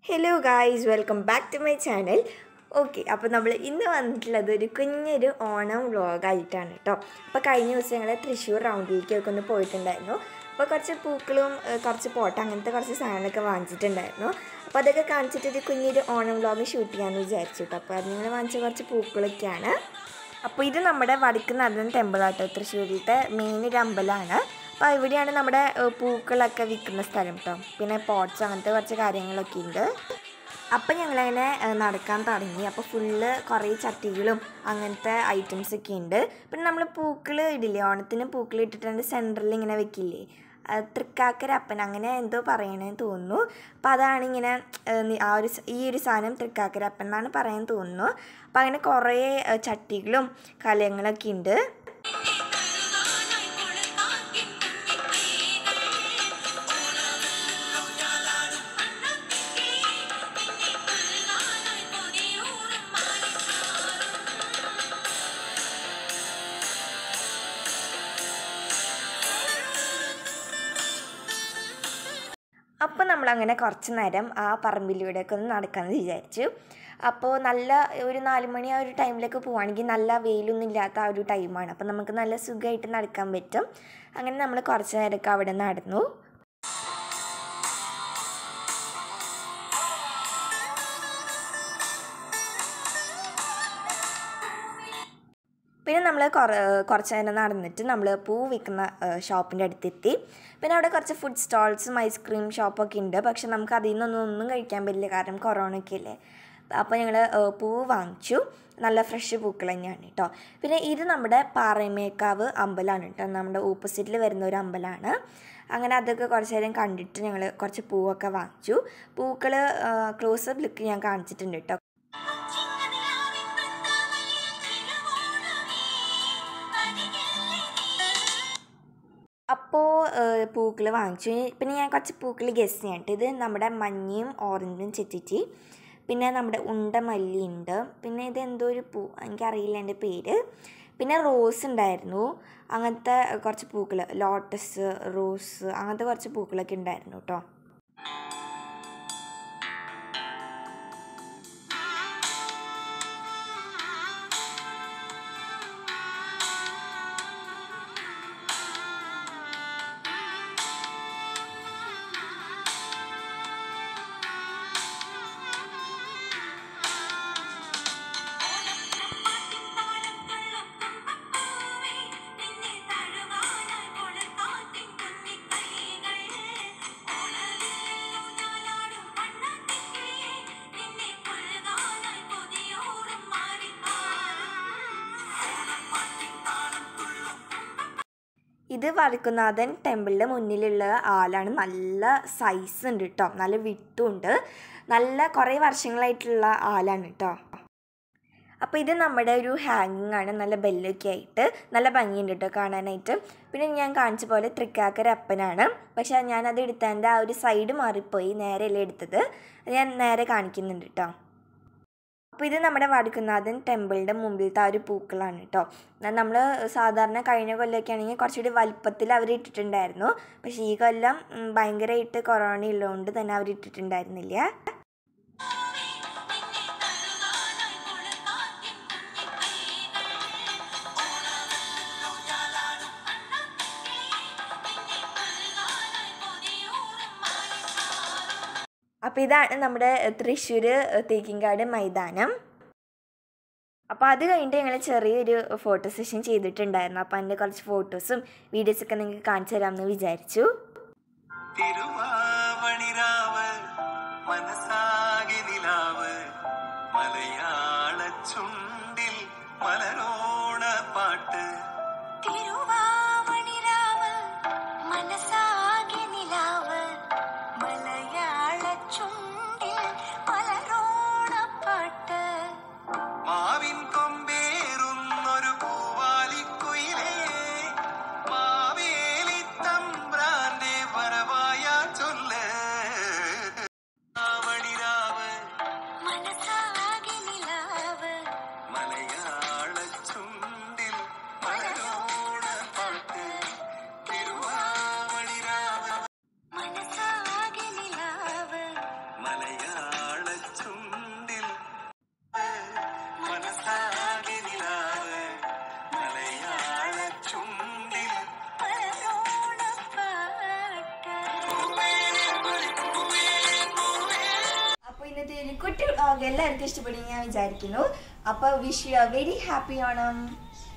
hello guys welcome back to my channel okay അപ്പോൾ നമ്മൾ ഇന്ന് വന്നിട്ടുള്ളത് ഒരു കുഞ്ഞൊരു ഓണം വ്ളോഗായിട്ടാണ് കേട്ടോ അപ്പോൾ കഴിഞ്ഞ ദിവസം ഞങ്ങൾ തൃശ്ശൂർ റൗണ്ടിലേക്കൊക്കെ ഒന്ന് പോയിട്ടുണ്ടായിരുന്നു അപ്പോൾ കുറച്ച് പൂക്കളും ഏഹ്, കുറച്ച് പോട്ട അങ്ങനത്തെ കുറച്ച് സാധനങ്ങളൊക്കെ വാങ്ങിച്ചിട്ടുണ്ടായിരുന്നു അപ്പോൾ അതൊക്കെ കാണിച്ചിട്ട് ഒരു കുഞ്ഞൊരു ഓണം വ്ളോഗ് ഷൂട്ട് ചെയ്യാമെന്ന് വിചാരിച്ചു കേട്ടോ അപ്പോൾ അത് ഞങ്ങൾ വാങ്ങിച്ച കുറച്ച് പൂക്കളൊക്കെയാണ് അപ്പോൾ ഇത് നമ്മുടെ വടക്ക് നടന്ന ടെമ്പിളാട്ടോ തൃശ്ശൂരിലത്തെ മെയിൻ ഒരു അമ്പലമാണ് അപ്പോൾ ഇവിടെയാണ് നമ്മുടെ ഏഹ്, പൂക്കളൊക്കെ വിൽക്കുന്ന സ്ഥലം കേട്ടോ പിന്നെ പോട്ട്സ് അങ്ങനത്തെ കുറച്ച് കാര്യങ്ങളൊക്കെ ഉണ്ട് അപ്പം ഞങ്ങളങ്ങനെ ഏഹ്, നടക്കാൻ തുടങ്ങി അപ്പോൾ ഫുള്ള് കുറേ ചട്ടികളും അങ്ങനത്തെ ഐറ്റംസ് ഒക്കെ ഉണ്ട് പിന്നെ നമ്മൾ പൂക്കൾ ഇടില്ലേ ഓണത്തിന് പൂക്കൾ ഇട്ടിട്ടുണ്ട് സെൻറ്ററിൽ ഇങ്ങനെ വെക്കില്ലേ അത് തൃക്കാക്കരപ്പൻ അങ്ങനെ എന്തോ പറയണേന്ന് തോന്നുന്നു അപ്പോൾ അതാണ് ഇങ്ങനെ ഏഹ്, നി- ആ ഒരു സ- ഈ ഒരു സാധനം തൃക്കാക്കരപ്പൻ എന്നാണ് പറയാൻ തോന്നുന്നു അപ്പോൾ അങ്ങനെ കുറേ ഏഹ്, ചട്ടികളും കലങ്ങളൊക്കെ ഉണ്ട് അപ്പോൾ നമ്മളങ്ങനെ കുറച്ച് നേരം ആ പറമ്പിലൂടെയൊക്കെ ഒന്ന് നടക്കാമെന്ന് വിചാരിച്ചു അപ്പോൾ നല്ല ഒരു നാല് മണി ആ ഒരു ടൈമിലൊക്കെ പോവുകയാണെങ്കിൽ നല്ല വെയിലൊന്നും ഇല്ലാത്ത ആ ഒരു ടൈമാണ് അപ്പോൾ നമുക്ക് നല്ല സുഖമായിട്ട് നടക്കാൻ പറ്റും അങ്ങനെ നമ്മൾ കുറച്ച് നേരമൊക്കെ അവിടെ നടന്നു പിന്നെ നമ്മൾ കുറച്ച് നേരം നടന്നിട്ട് നമ്മൾ പൂ വിൽക്കുന്ന ഷോപ്പിൻ്റെ അടുത്തെത്തി പിന്നെ അവിടെ കുറച്ച് ഫുഡ് സ്റ്റോൾസും ഐസ്ക്രീം ഷോപ്പൊക്കെ ഉണ്ട് പക്ഷെ നമുക്ക് അതിൽ നിന്നൊന്നും ഒന്നും കഴിക്കാൻ പറ്റില്ല കാരണം കൊറോണ ഒക്കെ അല്ലേ അപ്പോൾ ഞങ്ങൾ പൂ വാങ്ങിച്ചു നല്ല ഫ്രഷ് പൂക്കൾ തന്നെയാണ് കേട്ടോ പിന്നെ ഇത് നമ്മുടെ പാറമേക്കാവ് അമ്പലമാണ് കേട്ടോ നമ്മുടെ ഓപ്പോസിറ്റിൽ വരുന്ന ഒരു അമ്പലമാണ് അങ്ങനെ അതൊക്കെ കുറച്ച് നേരം കണ്ടിട്ട് ഞങ്ങൾ കുറച്ച് പൂവൊക്കെ വാങ്ങിച്ചു പൂക്കൾ ക്ലോസപ്പ് ലുക്ക് ഞാൻ കാണിച്ചിട്ടുണ്ട് കേട്ടോ അപ്പോൾ പൂക്കൾ വാങ്ങിച്ചു പിന്നെ ഞാൻ കുറച്ച് പൂക്കൾ ഗസ് ചെയ്യാണ്ട് ഇത് നമ്മുടെ മഞ്ഞയും ഓറഞ്ചും ചെത്തിച്ച് പിന്നെ നമ്മുടെ ഉണ്ട മല്ലി ഉണ്ട് പിന്നെ ഇത് എന്തോ ഒരു പൂ എനിക്കറിയില്ല എൻ്റെ പേര് പിന്നെ റോസ് ഉണ്ടായിരുന്നു അങ്ങനത്തെ കുറച്ച് പൂക്കൾ ലോട്ടസ് റോസ് അങ്ങനത്തെ കുറച്ച് പൂക്കളൊക്കെ ഉണ്ടായിരുന്നു കേട്ടോ ഇത് വടക്കുന്നാഥൻ ടെമ്പിളിൻ്റെ മുന്നിലുള്ള ആലാണ് നല്ല സൈസ് ഉണ്ട് കേട്ടോ നല്ല വിട്ടും ഉണ്ട് നല്ല കുറേ വർഷങ്ങളായിട്ടുള്ള ആലാണ് കേട്ടോ അപ്പോൾ ഇത് നമ്മുടെ ഒരു ഹാങ്ങിങ് ആണ് നല്ല ബെല്ലൊക്കെ ആയിട്ട് നല്ല ഭംഗിയുണ്ട് കേട്ടോ കാണാനായിട്ട് പിന്നെ ഞാൻ കാണിച്ച പോലെ തൃക്കാക്കര അപ്പനാണ് പക്ഷേ ഞാനത് എടുത്തതിൻ്റെ ആ ഒരു സൈഡ് മാറിപ്പോയി നേരെയല്ലേ എടുത്തത് അത് ഞാൻ നേരെ കാണിക്കുന്നുണ്ട് കേട്ടോ അപ്പോൾ ഇത് നമ്മുടെ വടക്കുന്നാഥൻ ടെമ്പിളിൻ്റെ മുമ്പിലത്തെ ആ ഒരു പൂക്കളാണ് കേട്ടോ നമ്മൾ സാധാരണ കഴിഞ്ഞ കൊല്ലമൊക്കെ ആണെങ്കിൽ കുറച്ചുകൂടി വലിപ്പത്തിൽ അവർ ഇട്ടിട്ടുണ്ടായിരുന്നു പക്ഷേ ഈ കൊല്ലം ഉം, ഭയങ്കരമായിട്ട് കൊറോണ ഉള്ളതുകൊണ്ട് തന്നെ അവർ ഇട്ടിട്ടുണ്ടായിരുന്നില്ല അപ്പോൾ ഇതാണ് നമ്മുടെ തൃശ്ശൂർ തേക്കിൻകാട് മൈതാനം അപ്പോൾ അത് കഴിഞ്ഞിട്ട് ഞങ്ങൾ ചെറിയൊരു ഫോട്ടോ സെഷൻ ചെയ്തിട്ടുണ്ടായിരുന്നു അപ്പോൾ അതിൻ്റെ കുറച്ച് ഫോട്ടോസും വീഡിയോസൊക്കെ നിങ്ങൾക്ക് കാണിച്ചു തരാമെന്ന് വിചാരിച്ചു തിരുവാവണിരാവ് മനസ്സാകെ നിലാവ് മലയാള ചുണ്ടിൽ മലരോണ പാട്ട് തിരുവാവണിരാവ് മനസാകെ നിലാവ് മലയാള ചുണ്ടിൽ മലരോണപ്പാട്ട് മാവിൻ കൊമ്പേറുന്നൊരു പൂവാലിക്കുയിലേ മാവേലി തമ്പ്രാന്റെ വരവായ ചൊല്ല് ആവണി കുട്ടി വ്ളോഗ് എല്ലാവർക്കും ഇഷ്ടപ്പെടും ഞാൻ വിചാരിക്കുന്നു അപ്പോൾ wish you very happy Onam